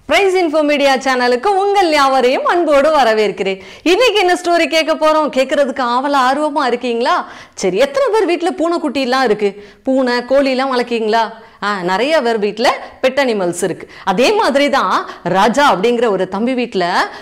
Price info media சேனலுக்கு உங்கள் யாவரையும் அன்போடு வரவேற்கிறேன் இன்னைக்கு என்ன ஸ்டோரி கேட்க போறோம் கேட்கறதுக்கு ஆவல ஆர்வமா இருக்கீங்களா சரி எத்தனை பேர் வீட்டில் பூனைக்குட்டி எல்லாம் இருக்கு பூனை கோழி எல்லாம் வளர்க்கீங்களா ஆ நிறைய பேர் வீட்டில் பெட் அனிமல்ஸ் இருக்கு அதே மாதிரி தான் ராஜா அப்படிங்கிற ஒரு தம்பி வீட்டில்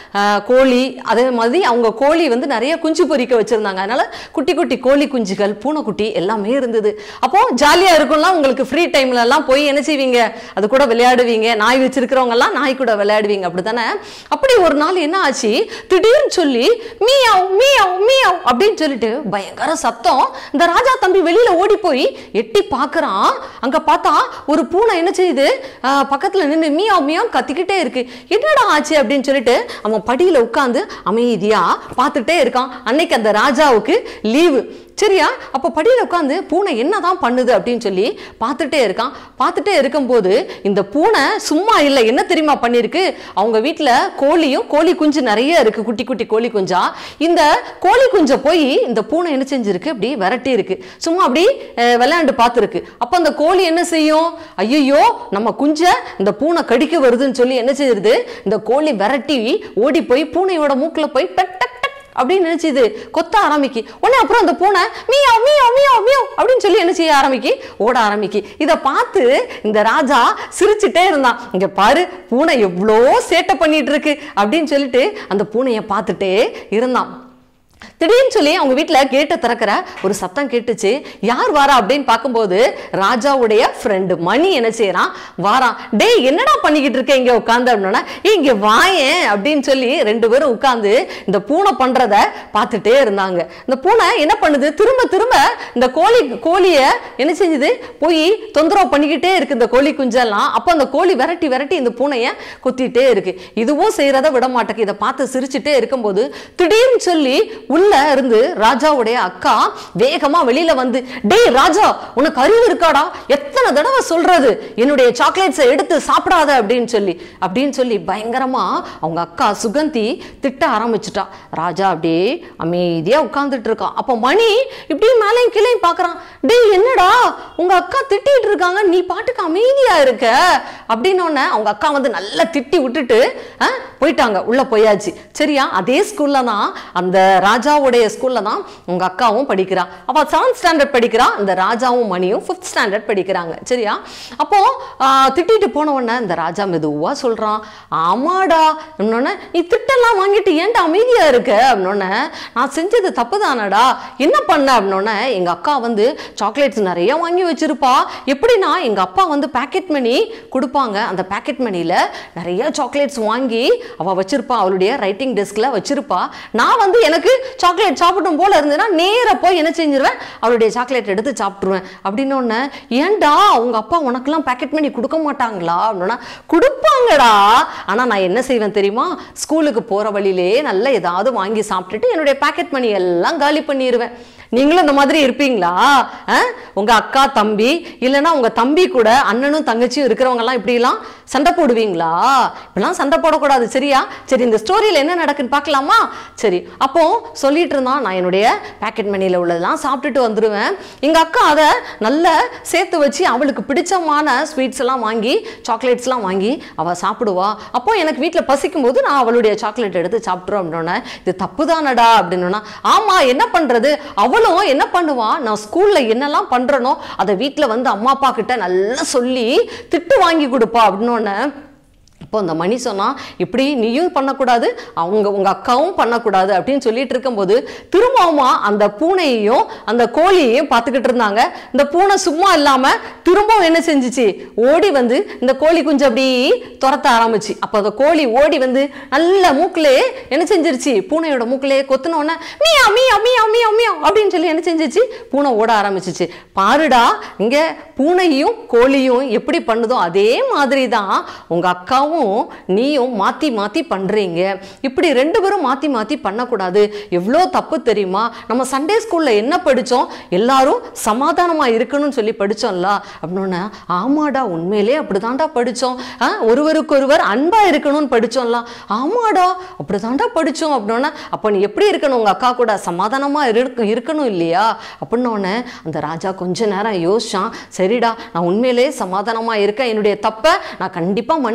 கோழி அதே மாதிரி அவங்க கோழி வந்து நிறைய குஞ்சு பொரிக்க வச்சிருந்தாங்க அதனால குட்டி குட்டி கோழி குஞ்சுகள் பூனைக்குட்டி எல்லாமே இருந்தது அப்போ ஜாலியா இருக்கும்ல உங்களுக்கு ஃப்ரீ டைம்ல எல்லாம் போய் என்ன செய்வீங்க அது கூட விளையாடுவீங்க நாய் வச்சிருக்கிறவங்க எல்லாம் நாய் கூட விளையாடுவீங்க அப்படித்தானே அப்படி ஒரு நாள் என்ன ஆச்சு திடீர்னு சொல்லி மீயாவ் மீயாவ் மீயாவ் அப்படின்னு சொல்லிட்டு பயங்கர சத்தம் இந்த ராஜா தம்பி வெளியில ஓடி போய் எட்டி பார்க்கறான் அங்க பார்த்தா ஒரு பூனை என்ன செய்யுது ஆஹ், பக்கத்துல நின்று மியா மியான்னு கத்திக்கிட்டே இருக்கு என்னடா ஆச்சு அப்படின்னு சொல்லிட்டு அவன் படியில உட்காந்து அமைதியா பார்த்துட்டே இருக்கான் அன்னைக்கு அந்த ராஜாவுக்கு லீவு சரியா அப்போ படியில் உட்காந்து பூனை என்னதான் பண்ணுது அப்படின்னு சொல்லி பார்த்துட்டே இருக்கான் பார்த்துட்டே இருக்கும்போது இந்த பூனை சும்மா இல்லை என்ன தெரியுமா பண்ணியிருக்கு அவங்க வீட்டில் கோழியும் கோழி குஞ்சு நிறைய இருக்கு குட்டி குட்டி கோழி குஞ்சா இந்த கோழி குஞ்சை போய் இந்த பூனை என்ன செஞ்சிருக்கு அப்படி விரட்டி இருக்கு சும்மா அப்படி அஹ், விளையாண்டு பார்த்துருக்கு அப்போ அந்த கோழி என்ன செய்யும் ஐயோ நம்ம குஞ்சை இந்த பூனை கடிக்க வருதுன்னு சொல்லி என்ன செய்யுது இந்த கோழி விரட்டி ஓடி போய் பூனையோட மூக்கில் போய் டக் டக் டக் அப்படின்னு நினைச்சுது கொத்த ஆரம்பிக்கு உடனே அப்புறம் அந்த பூனை மியா மியா மியா மியா அப்படின்னு சொல்லி என்ன செய்ய ஆரம்பிக்கி ஓட ஆரம்பிக்கி இதை பார்த்து இந்த ராஜா சிரிச்சுட்டே இருந்தான் இங்க பாரு பூனை எவ்வளோ சேட்டை பண்ணிட்டு இருக்கு அப்படின்னு சொல்லிட்டு அந்த பூனையை பார்த்துட்டே இருந்தான் திடீர்னு சொல்லி அவங்க வீட்டில் கேட்டை திறக்கிற ஒரு சத்தம் கேட்டுச்சு யார் வாரா அப்படின்னு பார்க்கும்போது ராஜாவுடைய ஃப்ரெண்டு மணி என்ன செய்யறான் வாரான் டேய் என்னடா பண்ணிக்கிட்டு இருக்க இங்க உட்காந்து அப்படின்னா "ஏய், இங்க வாயேன் அப்படின்னு சொல்லி ரெண்டு பேரும் உட்காந்து இந்த பூனை பண்றத பார்த்துட்டே இருந்தாங்க இந்த பூனை என்ன பண்ணுது திரும்ப திரும்ப இந்த கோழி கோழிய என்ன செஞ்சுது போய் தொந்தரவு பண்ணிக்கிட்டே இருக்கு இந்த கோழி குஞ்செல்லாம் அப்போ அந்த கோழி விரட்டி விரட்டி இந்த பூனைய கொத்திட்டே இருக்கு இதுவும் செய்யறத விட மாட்டேக்கு இதை பார்த்து சிரிச்சுட்டே இருக்கும்போது திடீர்னு சொல்லி உள்ள இருந்து ராஜாவுடைய அக்கா வேகமா வெளியில வந்து டேய் ராஜா உனக்கு அறிவு இருக்காடா எத்தனை தடவை சொல்றது என்னுடைய சாக்லேட்ஸை எடுத்து சாப்பிடாத அப்படின்னு சொல்லி அப்படின்னு சொல்லி பயங்கரமா அவங்க அக்கா சுகந்தி திட்ட ஆரம்பிச்சுட்டா ராஜா அப்படியே அமைதியா உட்கார்ந்துட்டு இருக்கான் அப்போ மணி இப்படியே மேலையும் கீழையும் பார்க்கறான் டேய் என்னடா உங்க அக்கா திட்டிட்டு இருக்காங்க நீ பாட்டுக்கு அமைதியா இருக்க அப்படின்னு உடனே அவங்க அக்கா வந்து நல்லா திட்டி விட்டுட்டு ஆ, போயிட்டாங்க உள்ள போயாச்சு சரியா அதே ஸ்கூல்ல தான் அந்த ராஜாவுடைய ஸ்கூல்ல தான் உங்க அக்காவும் படிக்கிறா அவ செவன்த் ஸ்டாண்டர்ட் படிக்கிறா இந்த ராஜாவும் மணியும் ஃபிஃப்த் ஸ்டாண்டர்ட் படிக்கிறாங்க சரியா அப்போ ஆ, திட்டிட்டு போன உடனே இந்த ராஜா மெதுவா சொல்றான் ஆமாடா இன்னொன்னு நீ திட்டெல்லாம் வாங்கிட்டு ஏன்டா அமைதியா இருக்க அப்படின்னோடனே நான் செஞ்சது தப்பு தானடா என்ன பண்ண அப்படின்னோடனே எங்க அக்கா வந்து சாக்லேட்ஸ் நிறைய வாங்கி வச்சிருப்பா எப்படின்னா எங்க அப்பா வந்து பேக்கெட் மணி கொடுப்பாங்க அந்த பேக்கெட் மணியில நிறைய சாக்லேட்ஸ் வாங்கி அவ வச்சிருப்பா அவளுடைய ரைட்டிங் டெஸ்க்ல வச்சிருப்பா நான் வந்து எனக்கு சாக்லேட் சாப்பிடும் போல இருந்ததுன்னா நேரா போய் என்ன செஞ்சிருவேன் அவளுடைய சாக்லேட் எடுத்து சாப்பிட்டுருவேன் அப்படின்னு ஒன்று ஏன்டா உங்க அப்பா உனக்கெல்லாம் பேக்கெட் மணி கொடுக்க மாட்டாங்களா அப்படின்னா கொடுப்பாங்கடா ஆனா நான் என்ன செய்வேன் தெரியுமா ஸ்கூலுக்கு போற வழியிலே நல்லா ஏதாவது வாங்கி சாப்பிட்டுட்டு என்னுடைய பேக்கெட் மணி எல்லாம் காலி பண்ணிடுவேன் நீங்களும் இந்த மாதிரி இருப்பீங்களா ஆ? உங்க அக்கா தம்பி இல்லைன்னா உங்க தம்பி கூட அண்ணனும் தங்கச்சியும் இருக்கிறவங்க எல்லாம் இப்படிலாம் சண்டை போடுவீங்களா இப்படிலாம் சண்டை போடக்கூடாது சரியா சரி இந்த ஸ்டோரியில் என்ன நடக்குன்னு பார்க்கலாமா சரி அப்போ சொல்லிட்டு இருந்தான் நான் என்னுடைய பேக்கெட் மணியில் உள்ளதெல்லாம் சாப்பிட்டுட்டு வந்துடுவேன் எங்க அக்கா அதை நல்ல சேர்த்து வச்சு அவளுக்கு பிடிச்சமான ஸ்வீட்ஸ் எல்லாம் வாங்கி சாக்லேட்ஸ்லாம் வாங்கி அவள் சாப்பிடுவா அப்போ எனக்கு வீட்டில் பசிக்கும் போது நான் அவளுடைய சாக்லேட் எடுத்து சாப்பிட்றோம் அப்படின்னோடனே இது தப்பு தானடா அப்படின்னா ஆமா என்ன பண்றது அவளும் என்ன பண்ணுவா நான் ஸ்கூல்ல என்னெல்லாம் பண்றனோ அதை வீட்டில் வந்து அம்மா அப்பா கிட்ட நல்லா சொல்லி திட்டு வாங்கி கொடுப்பா அப்படின்னோடனே இப்போ அந்த மணி சொன்னா இப்படி நீயும் பண்ணக்கூடாது அவங்க உங்க அக்காவும் பண்ணக்கூடாது அப்படின்னு சொல்லிட்டு இருக்கும்போது திரும்பவுமா அந்த பூனையையும் அந்த கோழியையும் பார்த்துக்கிட்டு இருந்தாங்க இந்த பூனை சும்மா இல்லாம திரும்பவும் என்ன செஞ்சுச்சு ஓடி வந்து இந்த கோழி குஞ்சு அப்படி துரத்த ஆரம்பிச்சு அப்போ அந்த கோழி ஓடி வந்து நல்ல மூக்கிலே என்ன செஞ்சிருச்சு பூனையோட மூக்கிலே கொத்துன உடனே மியா மியா மியா மியா மியா அப்படின்னு சொல்லி என்ன செஞ்சுச்சு பூனை ஓட ஆரம்பிச்சிச்சு பாருடா இங்க பூனையும் கோழியும் எப்படி பண்ணுதோ அதே மாதிரி தான் உங்க அக்காவும் நீயும் மாத்தி மாத்தி பண்றீங்க இப்படி ரெண்டு பேரும் மாத்தி மாத்தி பண்ணக்கூடாது எவ்வளோ தப்பு தெரியுமா நம்ம சண்டே ஸ்கூல்ல என்ன படிச்சோம் எல்லாரும் சமாதானமா இருக்கணும்னு சொல்லி படிச்சோம்ல அப்படின்னு ஆமாடா உண்மையிலே அப்படிதான்டா படிச்சோம் ஆ, ஒருவருக்கொருவர் அன்பா இருக்கணும்னு படிச்சோம்ல ஆமாடா அப்படிதான்டா படிச்சோம் அப்படின்னா அப்போ நீ எப்படி இருக்கணும் உங்க அக்கா கூட சமாதானமா இருக்கு இருக்கணும் இல்லையா அப்படின்னோடனே அந்த ராஜா கொஞ்ச நேரம் யோசிச்சான் சரிடா நான் உண்மையிலே சமாதானமா இருக்கேன் என்னுடைய தப்பை நான் கண்டிப்பா மன்னிப்பு கேட்கிறேன்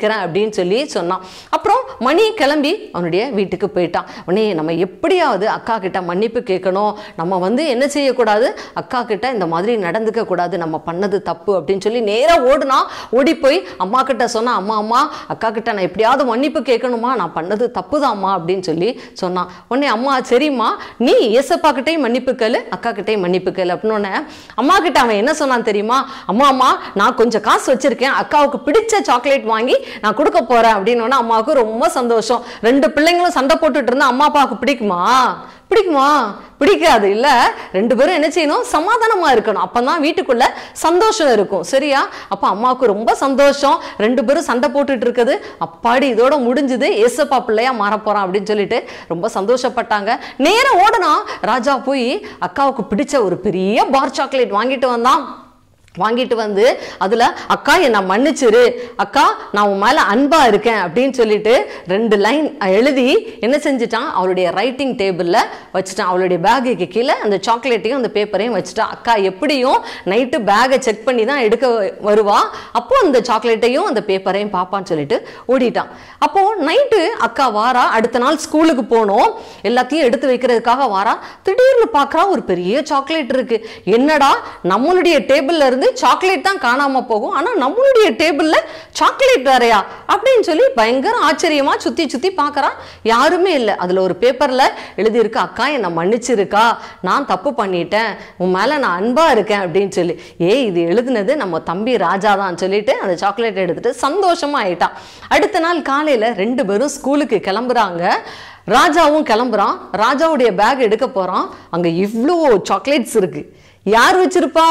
வைக்கிறேன் அப்படின்னு சொல்லி சொன்னான் அப்புறம் மணி கிளம்பி அவனுடைய வீட்டுக்கு போயிட்டான் உடனே நம்ம எப்படியாவது அக்கா கிட்ட மன்னிப்பு கேட்கணும் நம்ம வந்து என்ன செய்யக்கூடாது அக்கா கிட்ட இந்த மாதிரி நடந்துக்க கூடாது நம்ம பண்ணது தப்பு அப்படின்னு சொல்லி நேராக ஓடுனா ஓடி போய் அம்மா கிட்ட சொன்னா அம்மா அம்மா அக்கா கிட்ட நான் எப்படியாவது மன்னிப்பு கேட்கணுமா நான் பண்ணது தப்புதாம்மா அப்படின்னு சொல்லி சொன்னான் உடனே அம்மா சரிம்மா நீ ஏசப்பா கிட்டையும் மன்னிப்பு கேளு அக்கா கிட்டையும் மன்னிப்பு கேளு அப்படின்னு உடனே அம்மா கிட்ட அவன் என்ன சொன்னான் தெரியுமா அம்மா அம்மா நான் கொஞ்சம் காசு வச்சிருக்கேன் அக்காவுக்கு பிடிச்ச சாக்லேட் வாங்கி நான் கொடுக்க போறேன் அப்படின்னு உடனே அம்மாவுக்கு ரொம்ப சந்தோஷம் ரெண்டு பிள்ளைங்களும் சண்டை போட்டுட்டு இருந்தா அம்மா அப்பாவுக்கு பிடிக்குமா பிடிக்குமா பிடிக்காது இல்ல ரெண்டு பேரும் என்ன செய்யணும் சமாதானமா இருக்கணும் அப்பதான் வீட்டுக்குள்ள சந்தோஷம் இருக்கும் சரியா அப்ப அம்மாவுக்கு ரொம்ப சந்தோஷம் ரெண்டு பேரும் சண்டை போட்டுட்டு இருக்குது அப்பாடி இதோட முடிஞ்சது ஏசப்பா பிள்ளையா மாறப் போறான் அப்படின்னு சொல்லிட்டு ரொம்ப சந்தோஷப்பட்டாங்க நேரம் ஓடனா ராஜா போய் அக்காவுக்கு பிடிச்ச ஒரு பெரிய பார் சாக்லேட் வாங்கிட்டு வந்தான் வாங்கிட்டு வந்து அதுல அக்கா என்னை மன்னிச்சிரு அக்கா நான் உன் மேல அன்பா இருக்கேன் அப்படின்னு சொல்லிட்டு ரெண்டு லைன் எழுதி என்ன செஞ்சுட்டான் அவளுடைய ரைட்டிங் டேபிள்ல வச்சுட்டான் அவளுடைய பேக்குக்கு கீழே அந்த சாக்லேட்டையும் அந்த பேப்பரையும் வச்சுட்டான் அக்கா எப்படியும் நைட்டு பேக்கை செக் பண்ணி தான் எடுக்க வருவா அப்போ அந்த சாக்லேட்டையும் அந்த பேப்பரையும் பார்ப்பான்னு சொல்லிட்டு ஓடிட்டான் அப்போ நைட்டு அக்கா வாரா அடுத்த நாள் ஸ்கூலுக்கு போனோம் எல்லாத்தையும் எடுத்து வைக்கிறதுக்காக வாரா திடீர்னு பார்க்கறா ஒரு பெரிய சாக்லேட் இருக்கு என்னடா நம்மளுடைய டேபிள்ல இருந்து சாக்லேட் தான் காணாம போகும் ஆனா நம்மளுடைய டேபிள்ல சாக்லேட் வேறையா அப்படின்னு சொல்லி பயங்கர ஆச்சரியமா சுத்தி சுத்தி பார்க்கறா யாருமே இல்லை அதுல ஒரு பேப்பர்ல எழுதியிருக்கு அக்கா என்னை மன்னிச்சிருக்கா நான் தப்பு பண்ணிட்டேன் உன் மேல நான் அன்பா இருக்கேன் அப்படின்னு சொல்லி ஏய் இது எழுதுனது நம்ம தம்பி ராஜா தான் சொல்லிட்டு அந்த சாக்லேட் எடுத்துட்டு சந்தோஷமா ஆயிட்டான் அடுத்த நாள் காலையில ரெண்டு பேரும் ஸ்கூலுக்கு கிளம்புறாங்க ராஜாவும் கிளம்புறான் ராஜாவுடைய பேக் எடுக்க போறான் அங்க இவ்வளோ சாக்லேட்ஸ் இருக்கு யார் வச்சிருப்பா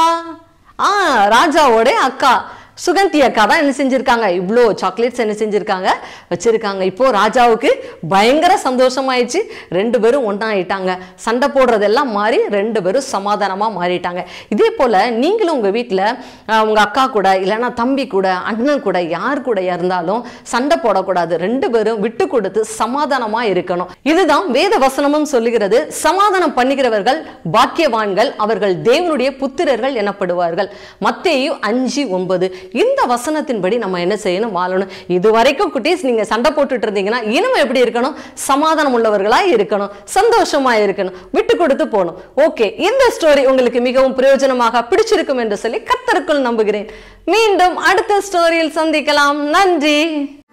ஆ ராஜாவோட அக்கா சுகந்தி அக்கா தான் என்ன செஞ்சிருக்காங்க இவ்வளோ சாக்லேட்ஸ் என்ன செஞ்சிருக்காங்க வச்சிருக்காங்க இப்போ ராஜாவுக்கு பயங்கர சந்தோஷமாயிடுச்சு ரெண்டு பேரும் ஒன்றா ஆயிட்டாங்க சண்டை போடுறதெல்லாம் மாறி ரெண்டு பேரும் சமாதானமா மாறிட்டாங்க இதே போல நீங்களும் உங்க வீட்டில் உங்க அக்கா கூட இல்லைன்னா தம்பி கூட அண்ணன் கூட யார் கூட இருந்தாலும் சண்டை போடக்கூடாது ரெண்டு பேரும் விட்டு கொடுத்து சமாதானமா இருக்கணும் இதுதான் வேத வசனமும் சொல்லுகிறது சமாதானம் பண்ணுகிறவர்கள் பாக்கியவான்கள் அவர்கள் தேவனுடைய புத்திரர்கள் எனப்படுவார்கள் மத்தேயு அஞ்சு ஒன்பது இந்த வசனத்தின்படி நம்ம என்ன செய்யணும் வாழணும் இது வரைக்கும் குட்டீஸ் நீங்க சண்டை போட்டுட்டு இருந்தீங்கன்னா இனிமே எப்படி இருக்கணும் சமாதானம் உள்ளவர்களா இருக்கணும் சந்தோஷமா இருக்கணும் விட்டு கொடுத்து போகணும் ஓகே இந்த ஸ்டோரி உங்களுக்கு மிகவும் பிரயோஜனமாக பிடிச்சிருக்கும் என்று சொல்லி கத்தருக்குள் நம்புகிறேன் மீண்டும் அடுத்த ஸ்டோரியில் சந்திக்கலாம் நன்றி